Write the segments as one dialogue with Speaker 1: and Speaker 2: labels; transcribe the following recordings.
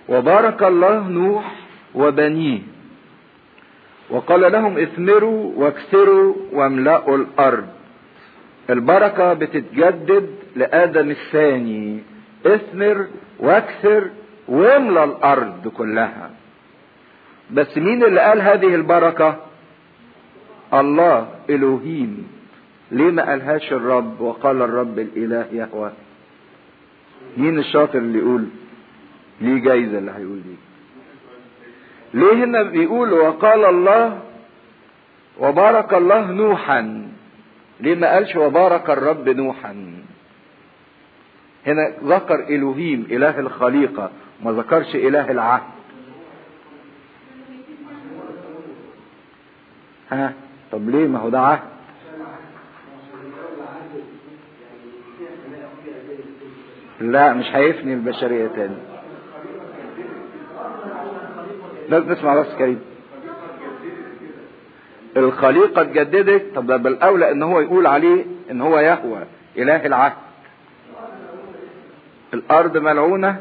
Speaker 1: وبارك الله نوح وبنيه وقال لهم اثمروا واكثروا واملأوا الارض البركة بتتجدد لآدم الثاني اثمر واكثر واملى الارض كلها بس مين اللي قال هذه البركة الله الوهيم ليه ما قالهاش الرب وقال الرب الاله يهوى مين الشاطر اللي يقول ليه جايزة اللي هيقول دي ليه هنا بيقول وقال الله وبارك الله نوحا ليه ما قالش وبارك الرب نوحا هنا ذكر الوهيم اله الخليقة ما ذكرش اله العهد ها طب ليه ما هو ده عهد لا مش هيفني البشرية تاني لازم نسمع بس كريم الخليقة اتجددت طب ده بالأولى إن هو يقول عليه إن هو يهوى إله العهد الأرض ملعونة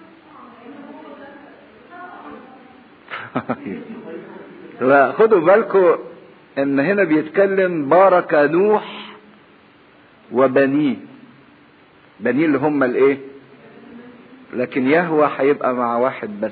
Speaker 1: لا خدوا بالكم إن هنا بيتكلم بارك نوح وبنيه بنيه اللي هم الإيه؟ لكن يهوى هيبقى مع واحد بس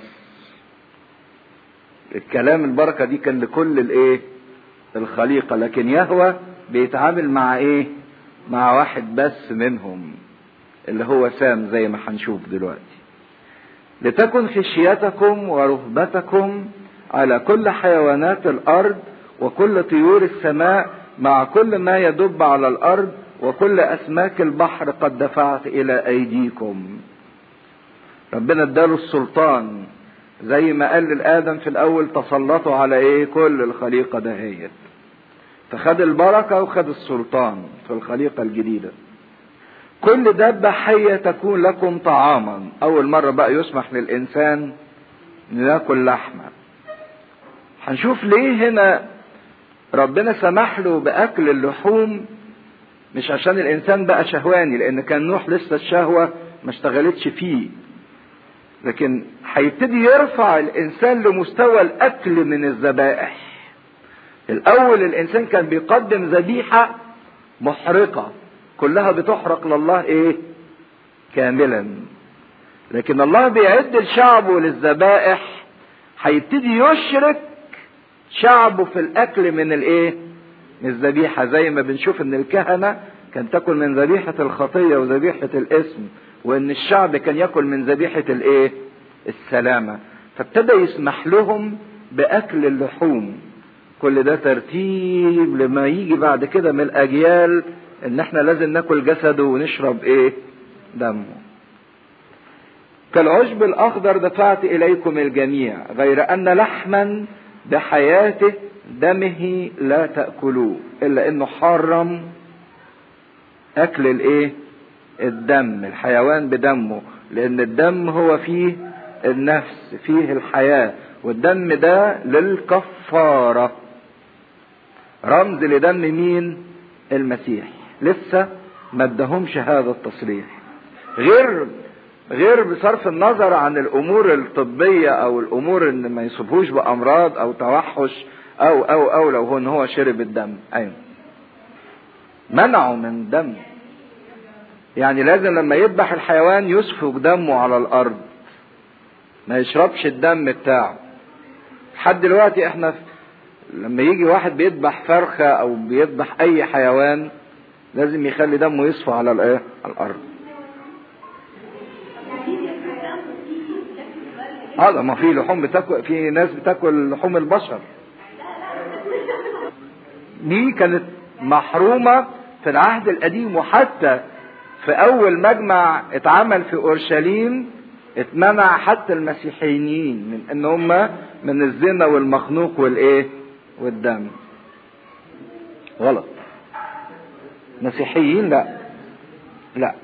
Speaker 1: الكلام البركة دي كان لكل الايه الخليقة لكن يهوى بيتعامل مع ايه مع واحد بس منهم اللي هو سام زي ما هنشوف دلوقتي لتكن خشيتكم ورهبتكم على كل حيوانات الارض وكل طيور السماء مع كل ما يدب على الارض وكل اسماك البحر قد دفعت الى ايديكم ربنا اداله السلطان زي ما قال لآدم في الأول تسلطوا على إيه كل الخليقة دهيت فخد البركة وخد السلطان في الخليقة الجديدة كل دابة حية تكون لكم طعاما أول مرة بقى يسمح للإنسان إنه ياكل لحمة هنشوف ليه هنا ربنا سمح له بأكل اللحوم مش عشان الإنسان بقى شهواني لأن كان نوح لسه الشهوة ما اشتغلتش فيه لكن هيبتدي يرفع الانسان لمستوى الاكل من الذبائح الاول الانسان كان بيقدم ذبيحه محرقه كلها بتحرق لله ايه كاملا لكن الله بيعد لشعبه للذبائح هيبتدي يشرك شعبه في الاكل من الايه من الذبيحه زي ما بنشوف ان الكهنه كان تاكل من ذبيحه الخطيه وذبيحه الاسم وان الشعب كان ياكل من ذبيحه الايه السلامه فابتدى يسمح لهم باكل اللحوم كل ده ترتيب لما يجي بعد كده من الاجيال ان احنا لازم ناكل جسده ونشرب ايه دمه كالعشب الاخضر دفعت اليكم الجميع غير ان لحما بحياته دمه لا تاكلوه الا انه حرم اكل الايه الدم الحيوان بدمه لان الدم هو فيه النفس فيه الحياة والدم ده للكفارة رمز لدم مين المسيح لسه ما ادهمش هذا التصريح غير غير بصرف النظر عن الامور الطبية او الامور ان ما يصيبهوش بامراض او توحش او او او لو هو ان هو شرب الدم ايوه منعه من دم يعني لازم لما يذبح الحيوان يسفك دمه على الارض ما يشربش الدم بتاعه لحد دلوقتي احنا في لما يجي واحد بيذبح فرخة او بيذبح اي حيوان لازم يخلي دمه يصفى على الايه على الارض اه ما في لحوم بتاكل في ناس بتاكل لحوم البشر دي كانت محرومة في العهد القديم وحتى في اول مجمع اتعمل في اورشليم اتمنع حتى المسيحيين من ان هم من الزنا والمخنوق والايه والدم غلط مسيحيين لا لا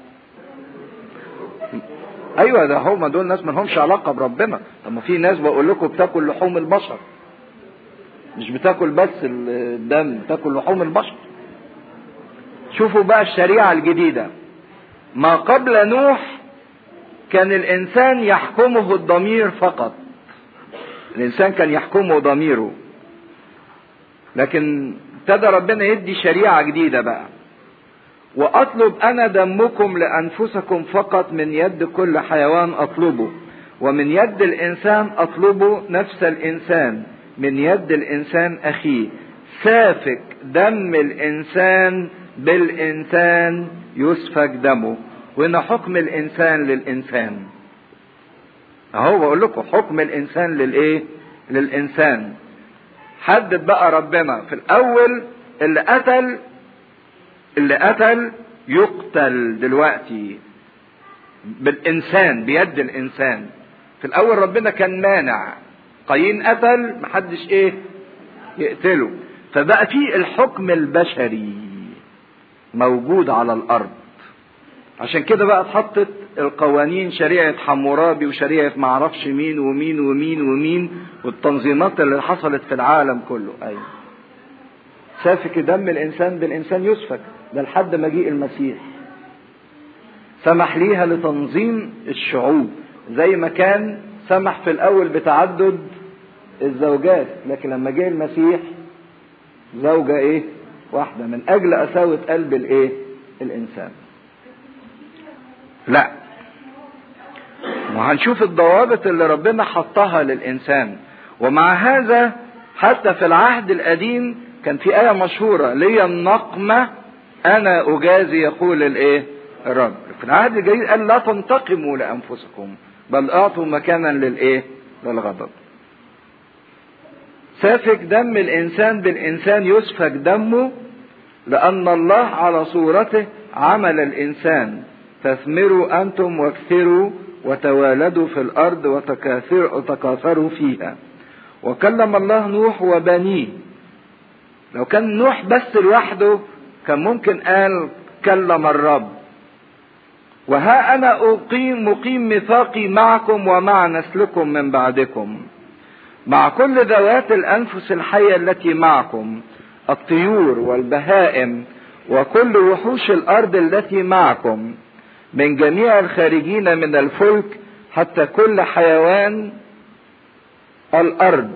Speaker 1: ايوه ده هم دول ناس ما لهمش علاقه بربنا طب ما في ناس بقول لكم بتاكل لحوم البشر مش بتاكل بس الدم بتاكل لحوم البشر شوفوا بقى الشريعه الجديده ما قبل نوح كان الانسان يحكمه الضمير فقط الانسان كان يحكمه ضميره لكن ابتدى ربنا يدي شريعة جديدة بقى واطلب انا دمكم لانفسكم فقط من يد كل حيوان اطلبه ومن يد الانسان اطلبه نفس الانسان من يد الانسان اخيه سافك دم الانسان بالانسان يسفك دمه وهنا حكم الانسان للانسان اهو بقول لكم حكم الانسان للايه للانسان حدد بقى ربنا في الاول اللي قتل اللي قتل يقتل دلوقتي بالانسان بيد الانسان في الاول ربنا كان مانع قايين قتل محدش ايه يقتله فبقى في الحكم البشري موجود على الارض عشان كده بقى اتحطت القوانين شريعة حمورابي وشريعة معرفش مين ومين ومين ومين والتنظيمات اللي حصلت في العالم كله ايوه سافك دم الانسان بالانسان يسفك ده لحد مجيء المسيح سمح ليها لتنظيم الشعوب زي ما كان سمح في الاول بتعدد الزوجات لكن لما جه المسيح زوجة ايه واحدة من اجل قساوة قلب الايه الانسان لا وهنشوف الضوابط اللي ربنا حطها للانسان ومع هذا حتى في العهد القديم كان في آية مشهورة لي النقمة أنا أجازي يقول الإيه؟ الرب. في العهد الجديد قال لا تنتقموا لأنفسكم بل أعطوا مكانا للإيه؟ للغضب. سافك دم الإنسان بالإنسان يسفك دمه لأن الله على صورته عمل الإنسان فاثمروا أنتم واكثروا وتوالدوا في الأرض وتكاثروا فيها. وكلم الله نوح وبنيه لو كان نوح بس لوحده كان ممكن قال كلم الرب وها انا اقيم مقيم ميثاقي معكم ومع نسلكم من بعدكم مع كل ذوات الانفس الحيه التي معكم الطيور والبهائم وكل وحوش الارض التي معكم من جميع الخارجين من الفلك حتى كل حيوان الارض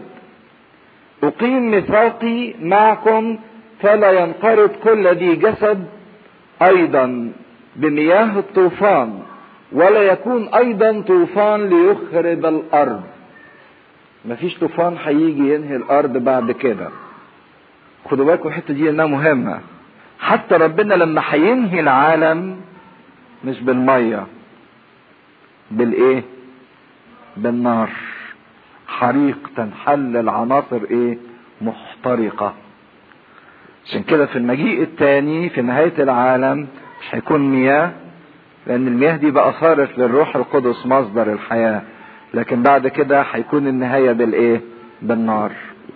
Speaker 1: أقيم ميثاقي معكم فلا ينقرض كل ذي جسد أيضا بمياه الطوفان ولا يكون أيضا طوفان ليخرب الأرض مفيش طوفان هيجي ينهي الأرض بعد كده خدوا بالكم الحتة دي إنها مهمة حتى ربنا لما هينهي العالم مش بالمية بالإيه؟ بالنار حريق تنحل العناصر ايه محترقة عشان كده في المجيء الثاني في نهاية العالم مش هيكون مياه لان المياه دي بقى صارت للروح القدس مصدر الحياة لكن بعد كده هيكون النهاية بالايه بالنار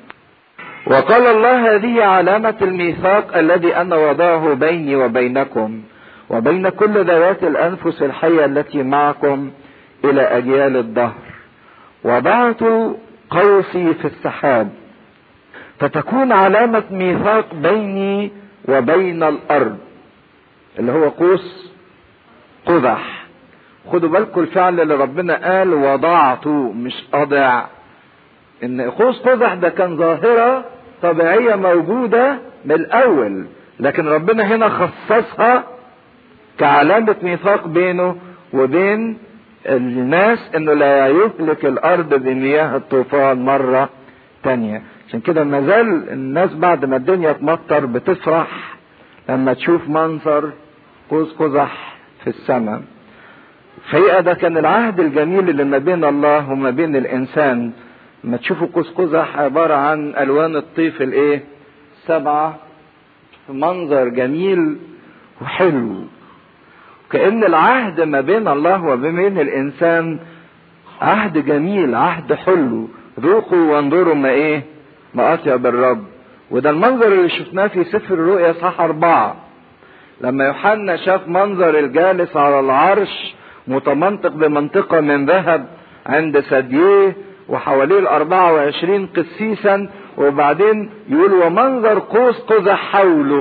Speaker 1: وقال الله هذه علامة الميثاق الذي أنا وضعه بيني وبينكم وبين كل ذوات الأنفس الحية التي معكم إلى أجيال الدهر وضعت قوسي في السحاب فتكون علامة ميثاق بيني وبين الأرض اللي هو قوس قزح خدوا بالكم الفعل اللي ربنا قال وضعته مش أضع إن قوس قزح ده كان ظاهرة طبيعية موجودة من الأول لكن ربنا هنا خصصها كعلامة ميثاق بينه وبين الناس انه لا يهلك الارض بمياه الطوفان مرة تانية عشان كده ما زال الناس بعد ما الدنيا تمطر بتفرح لما تشوف منظر قوس قزح في السماء الحقيقة ده كان العهد الجميل اللي ما بين الله وما بين الانسان لما تشوفوا قوس قزح عبارة عن الوان الطيف الايه سبعة في منظر جميل وحلو كأن العهد ما بين الله وما بين الإنسان عهد جميل عهد حلو ذوقوا وانظروا ما إيه ما أطيب الرب وده المنظر اللي شفناه في سفر الرؤيا صح أربعة لما يوحنا شاف منظر الجالس على العرش متمنطق بمنطقة من ذهب عند ثدييه وحواليه الأربعة وعشرين قسيسا وبعدين يقول ومنظر قوس قزح حوله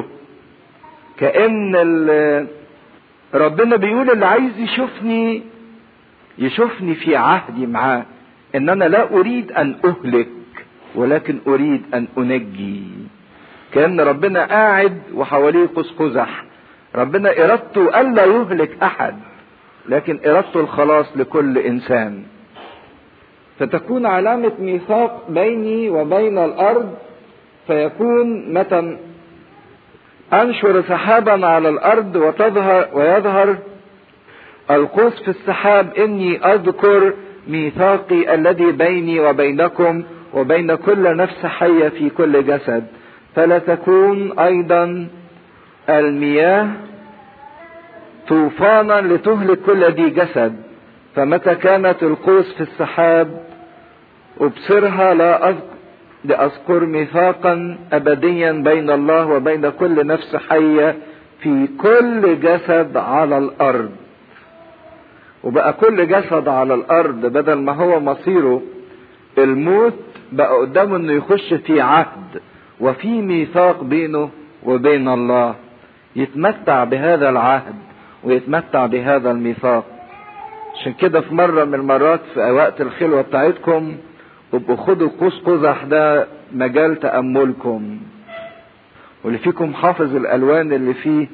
Speaker 1: كأن ربنا بيقول اللي عايز يشوفني يشوفني في عهدي معاه ان انا لا اريد ان اهلك ولكن اريد ان انجي كان ربنا قاعد وحواليه قوس قزح ربنا ارادته الا يهلك احد لكن ارادته الخلاص لكل انسان فتكون علامة ميثاق بيني وبين الارض فيكون متى انشر سحابا على الارض وتظهر ويظهر القوس في السحاب اني اذكر ميثاقي الذي بيني وبينكم وبين كل نفس حية في كل جسد فلا تكون ايضا المياه طوفانا لتهلك كل ذي جسد فمتى كانت القوس في السحاب ابصرها لا أذكر لأذكر ميثاقا أبديا بين الله وبين كل نفس حية في كل جسد على الأرض وبقى كل جسد على الأرض بدل ما هو مصيره الموت بقى قدامه انه يخش في عهد وفي ميثاق بينه وبين الله يتمتع بهذا العهد ويتمتع بهذا الميثاق عشان كده في مرة من المرات في وقت الخلوة بتاعتكم ابقوا خدوا قوس قزح ده مجال تأملكم واللي فيكم حافظ الألوان اللي فيه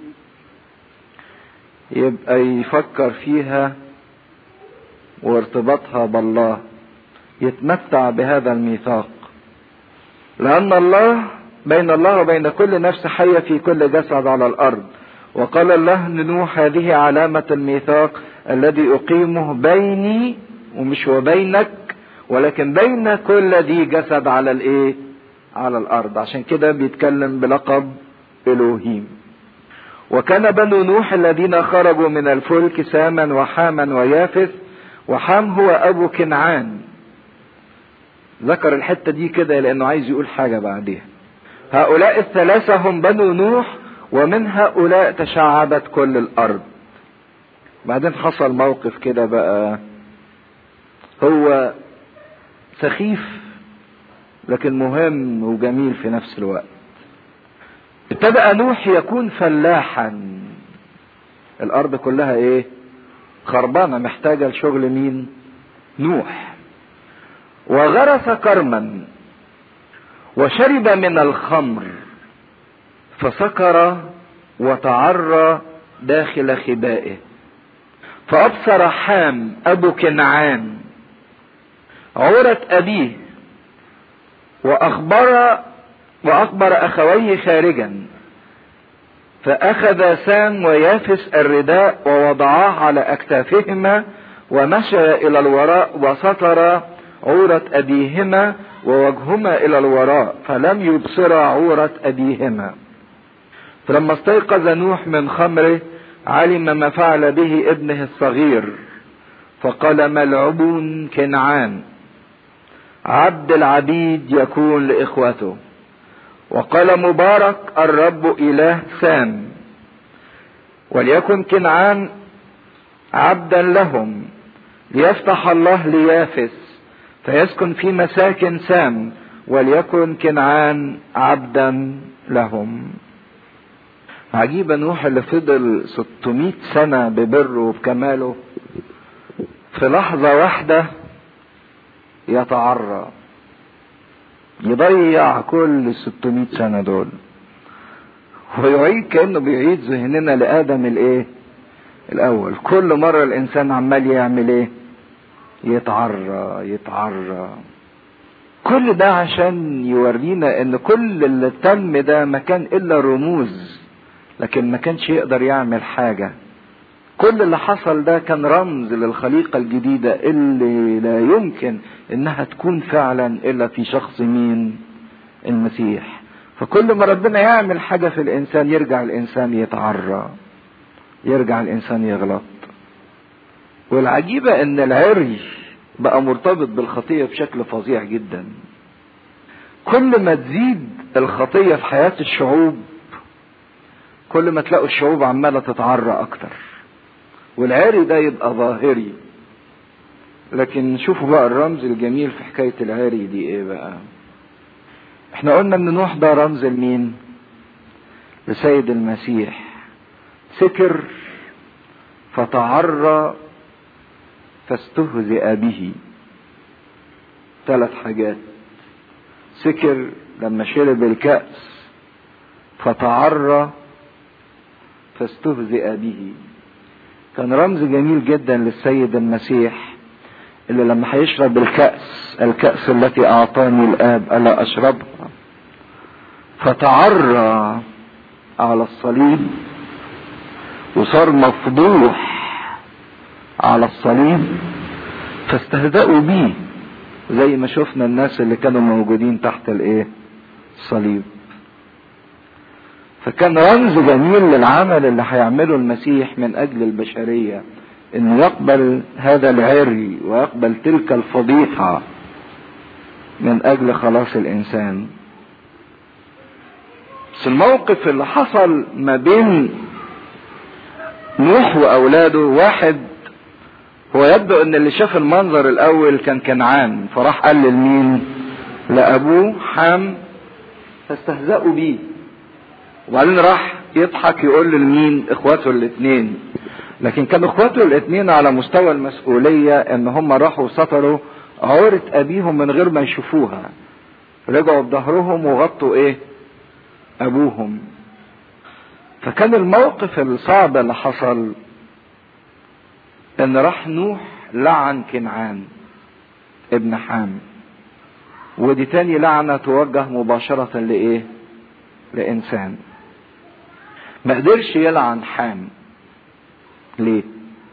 Speaker 1: يبقى يفكر فيها وارتباطها بالله يتمتع بهذا الميثاق لأن الله بين الله وبين كل نفس حية في كل جسد على الأرض وقال الله لنوح هذه علامة الميثاق الذي أقيمه بيني ومش وبينك ولكن بين كل ذي جسد على الايه على الارض عشان كده بيتكلم بلقب الوهيم وكان بنو نوح الذين خرجوا من الفلك ساما وحاما ويافث وحام هو ابو كنعان ذكر الحتة دي كده لانه عايز يقول حاجة بعديها هؤلاء الثلاثة هم بنو نوح ومن هؤلاء تشعبت كل الارض بعدين حصل موقف كده بقى هو سخيف لكن مهم وجميل في نفس الوقت ابتدأ نوح يكون فلاحا الارض كلها ايه خربانة محتاجة لشغل مين نوح وغرس كرما وشرب من الخمر فسكر وتعرى داخل خبائه فأبصر حام أبو كنعان عورة أبيه وأخبر وأخبر أخويه خارجا فأخذ سام ويافس الرداء ووضعاه على أكتافهما ومشى إلى الوراء وستر عورة أبيهما ووجههما إلى الوراء فلم يبصر عورة أبيهما فلما استيقظ نوح من خمره علم ما فعل به ابنه الصغير فقال ملعوب كنعان عبد العبيد يكون لاخوته وقال مبارك الرب اله سام وليكن كنعان عبدا لهم ليفتح الله ليافس فيسكن في مساكن سام وليكن كنعان عبدا لهم عجيبة نوح اللي فضل 600 سنة ببره وبكماله في لحظة واحدة يتعرى يضيع كل 600 سنة دول ويعيد كأنه بيعيد ذهننا لآدم الايه الأول كل مرة الإنسان عمال يعمل ايه يتعرى يتعرى كل ده عشان يورينا ان كل اللي تم ده ما كان الا رموز لكن ما كانش يقدر يعمل حاجة كل اللي حصل ده كان رمز للخليقة الجديدة اللي لا يمكن انها تكون فعلا الا في شخص مين المسيح فكل ما ربنا يعمل حاجة في الانسان يرجع الانسان يتعرى يرجع الانسان يغلط والعجيبة ان العري بقى مرتبط بالخطية بشكل فظيع جدا كل ما تزيد الخطية في حياة الشعوب كل ما تلاقوا الشعوب عمالة تتعرى اكتر والعري ده يبقى ظاهري لكن شوفوا بقى الرمز الجميل في حكاية العري دي ايه بقى احنا قلنا ان نوح ده رمز لمين لسيد المسيح سكر فتعرى فاستهزئ به ثلاث حاجات سكر لما شرب الكأس فتعرى فاستهزئ به كان رمز جميل جدا للسيد المسيح اللي لما هيشرب الكأس الكأس التي أعطاني الآب ألا أشربها فتعرى على الصليب وصار مفضوح على الصليب فاستهزأوا بيه زي ما شفنا الناس اللي كانوا موجودين تحت الايه الصليب فكان رمز جميل للعمل اللي هيعمله المسيح من اجل البشرية انه يقبل هذا العري ويقبل تلك الفضيحة من اجل خلاص الانسان بس الموقف اللي حصل ما بين نوح واولاده واحد هو يبدو ان اللي شاف المنظر الاول كان كنعان فراح قال لمين لابوه حام فاستهزأوا بيه وبعدين راح يضحك يقول لمين اخواته الاثنين لكن كان اخواته الاثنين على مستوى المسؤولية ان هم راحوا سطروا عورة ابيهم من غير ما يشوفوها رجعوا بظهرهم وغطوا ايه ابوهم فكان الموقف الصعب اللي حصل ان راح نوح لعن كنعان ابن حام ودي تاني لعنة توجه مباشرة لإيه؟ لإنسان. ما قدرش يلعن حام. ليه؟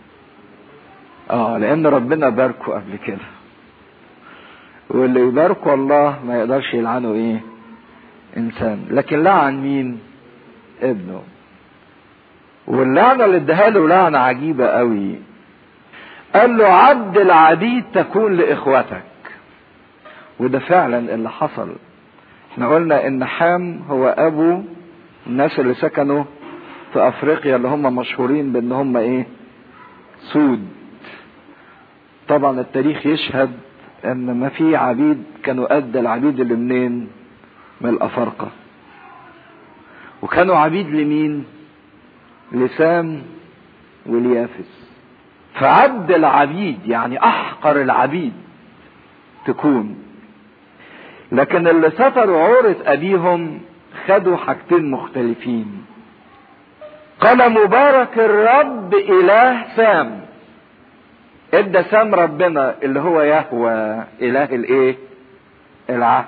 Speaker 1: آه لأن ربنا باركه قبل كده. واللي يباركه الله ما يقدرش يلعنه إيه؟ إنسان، لكن لعن مين؟ ابنه. واللعنة اللي اداها له لعنة عجيبة قوي. قال له عبد العبيد تكون لاخوتك وده فعلا اللي حصل احنا قلنا ان حام هو ابو الناس اللي سكنوا في افريقيا اللي هم مشهورين بان هم ايه سود طبعا التاريخ يشهد ان ما في عبيد كانوا قد العبيد اللي منين من الافارقه وكانوا عبيد لمين لسام وليافس فعبد العبيد يعني احقر العبيد تكون لكن اللي ستروا عورة ابيهم خدوا حاجتين مختلفين قال مبارك الرب اله سام ادى سام ربنا اللي هو يهوى اله الايه العهد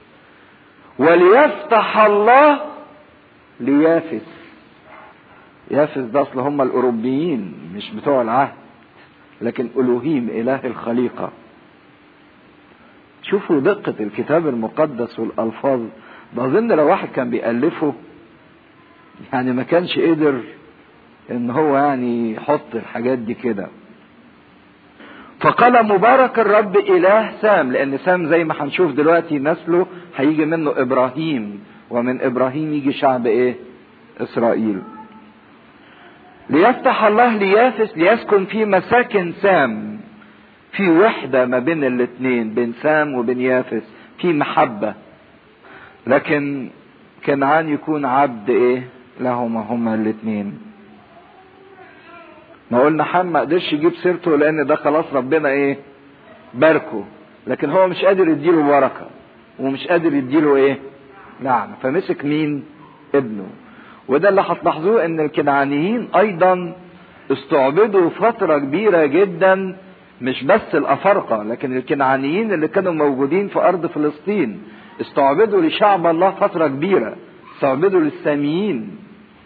Speaker 1: وليفتح الله ليافس يافس ده اصل هم الاوروبيين مش بتوع العهد لكن الوهيم اله الخليقه شوفوا دقة الكتاب المقدس والألفاظ بظن لو واحد كان بيألفه يعني ما كانش قدر ان هو يعني يحط الحاجات دي كده فقال مبارك الرب اله سام لان سام زي ما هنشوف دلوقتي نسله هيجي منه ابراهيم ومن ابراهيم يجي شعب ايه اسرائيل ليفتح الله ليافس ليسكن في مساكن سام في وحدة ما بين الاثنين بين سام وبين يافس في محبة لكن كنعان يكون عبد ايه لهما هما الاثنين ما قلنا حم ما قدرش يجيب سيرته لان ده خلاص ربنا ايه باركه لكن هو مش قادر يديله بركة ومش قادر يديله ايه لعنة فمسك مين ابنه وده اللي هتلاحظوه ان الكنعانيين ايضا استعبدوا فترة كبيرة جدا مش بس الافارقة لكن الكنعانيين اللي كانوا موجودين في ارض فلسطين استعبدوا لشعب الله فترة كبيرة استعبدوا للساميين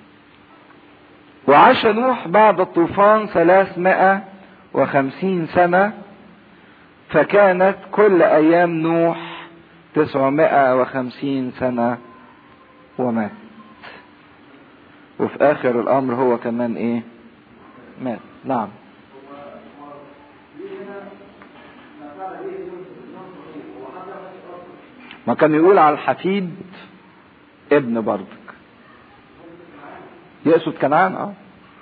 Speaker 1: وعاش نوح بعد الطوفان ثلاثمائة وخمسين سنة فكانت كل ايام نوح تسعمائة وخمسين سنة ومات وفي اخر الامر هو كمان ايه مات نعم ما كان يقول على الحفيد ابن برضك يقصد كنعان اه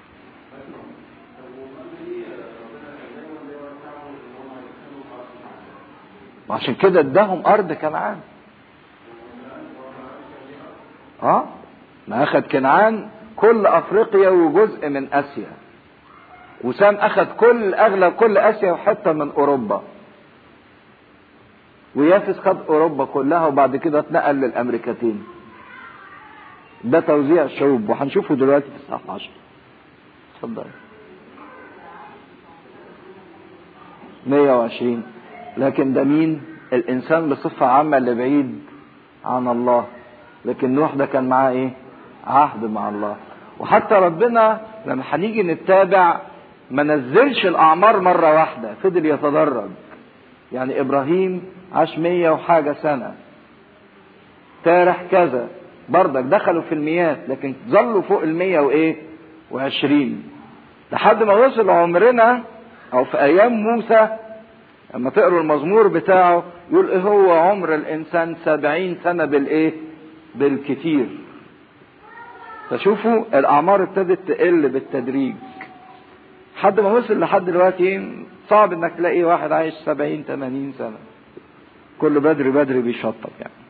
Speaker 1: وعشان كده اداهم ارض كنعان اه ما اخد كنعان كل افريقيا وجزء من اسيا وسام اخذ كل اغلب كل اسيا وحته من اوروبا ويافس خد اوروبا كلها وبعد كده اتنقل للامريكتين ده توزيع الشعوب وهنشوفه دلوقتي في الصفحه 10 اتفضل 120 لكن ده مين الانسان بصفه عامه اللي بعيد عن الله لكن نوح ده كان معاه ايه عهد مع الله وحتى ربنا لما هنيجي نتابع ما نزلش الاعمار مره واحده فضل يتدرج يعني ابراهيم عاش مية وحاجة سنة تارح كذا بردك دخلوا في المئات لكن ظلوا فوق المية وايه وعشرين لحد ما وصل عمرنا او في ايام موسى لما تقروا المزمور بتاعه يقول ايه هو عمر الانسان سبعين سنة بالايه بالكثير فشوفوا الاعمار ابتدت تقل بالتدريج لحد ما وصل لحد دلوقتي صعب انك تلاقي واحد عايش سبعين تمانين سنة كل بدري بدري بيشطب يعني